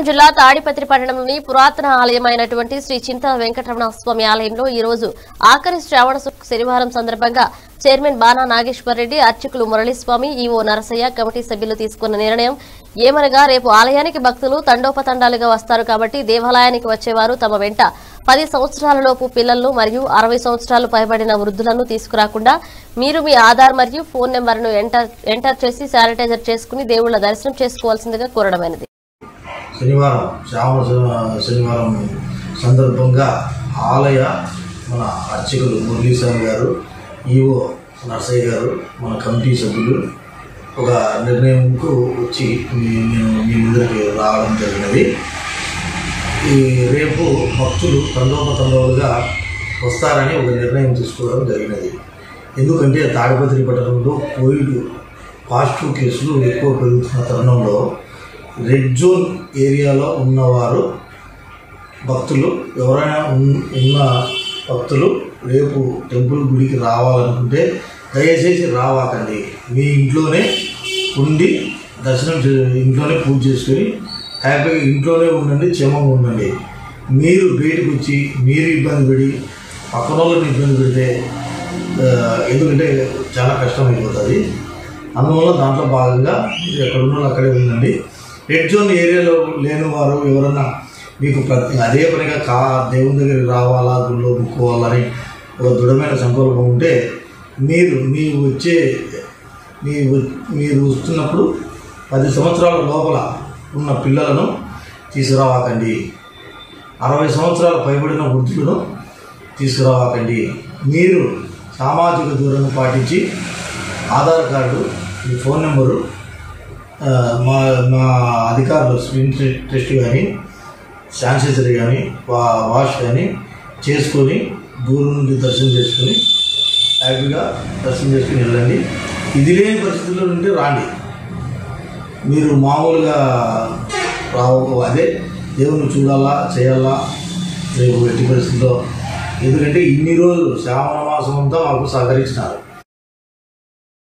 అనంతపురం జిల్లా తాడిపత్రి పట్టణంలోని పురాతన ఆలయమైనటువంటి శ్రీ చింతల వెంకటరమణ స్వామి ఆలయంలో ఈ రోజు ఆఖరి శ్రావణ శుక్ర శనివారం సందర్భంగా చైర్మన్ బానా నాగేశ్వర్ రెడ్డి అర్చకులు మురళీస్వామి ఈవో నరసయ్య కమిటీ సభ్యులు తీసుకున్న నిర్ణయం ఏమనగా రేపు ఆలయానికి భక్తులు తండోపతండాలుగా వస్తారు కాబట్టి దేవాలయానికి వచ్చేవారు తమ వెంట పది సంవత్సరాలలోపు పిల్లలను మరియు అరవై సంవత్సరాలు పైబడిన వృద్ధులను తీసుకురాకుండా మీరు మీ ఆధార్ మరియు ఫోన్ నెంబర్ను ఎంటర్ ఎంటర్ చేసి శానిటైజర్ చేసుకుని దేవుళ్ల దర్శనం చేసుకోవాల్సిందిగా కోరడమైనది శనివారం శ్రావణ శ- శనివారం సందర్భంగా ఆలయ మన అర్చకులు మురళీస్వామి గారు ఈవో నర్సయ్య గారు మన కమిటీ సభ్యులు ఒక నిర్ణయంకు వచ్చి మీ- నేను మీ ముందరికి రావడం జరిగినది ఈ రేపు భక్తులు తండోపతండోలుగా వస్తారని ఒక నిర్ణయం తీసుకోవడం జరిగినది ఎందుకంటే తాడిపత్రి పట్టణంలో కోవిడ్ పాజిటివ్ కేసులు ఎక్కువ పెరుగుతున్న తరుణంలో రెడ్ జోన్ ఏరియాలో ఉన్నవారు భక్తులు ఎవరైనా ఉన్- ఉన్న భక్తులు రేపు టెంపుల్ గుడికి రావాలనుకుంటే దయచేసి రావాకండి మీ ఇంట్లోనే ఉండి దర్శనం చే- ఇంట్లోనే పూజ చేసుకొని హ్యాపీగా ఇంట్లోనే ఉండండి క్షేమంగా ఉండండి మీరు బయటకు వచ్చి మీరు ఇబ్బంది పడి పక్కన వాళ్ళని ఇబ్బంది పెడితే ఆ, ఎందుకంటే చాలా కష్టం అయిపోతుంది అందువల్ల దాంట్లో భాగంగా మీరు ఎక్కడ ఉన్నారో అక్కడే ఉండండి రెడ్ జోన్ ఏరియాలో లేని వారు ఎవరన్నా మీకు ప్రతి అదే పనిగా కా దేవుని దగ్గరికి రావాలా గుళ్ళో ముక్కోవాలని ఒక దృఢమైన సంకల్పం ఉంటే మీరు మీ వచ్చే మీ వ- మీరు వస్తున్నప్పుడు పది సంవత్సరాల లోపల ఉన్న పిల్లలను తీసుకురావాకండి అరవై సంవత్సరాల పైబడిన వృద్ధులను తీసుకురావాకండి మీరు సామాజిక దూరం పాటించి ఆధార్ కార్డు మీ ఫోన్ నెంబరు ఆ, మా మా అధికారులు స్క్రీన్ టె- టెస్ట్ కానీ శానిటైజర్ కానీ వా వాష్ కానీ చేసుకొని దూరం నుండి దర్శనం చేసుకొని హ్యాపీగా దర్శనం చేసుకుని వెళ్ళండి ఇది లేని పరిస్థితుల్లో నుండి రాండి మీరు మామూలుగా రావు అదే దేవుని చూడాలా చేయాలా రేపు ఎట్టి పరిస్థితుల్లో ఎందుకంటే ఇన్ని రోజులు శ్రావణ మాసం అంతా మాకు సహకరించినారు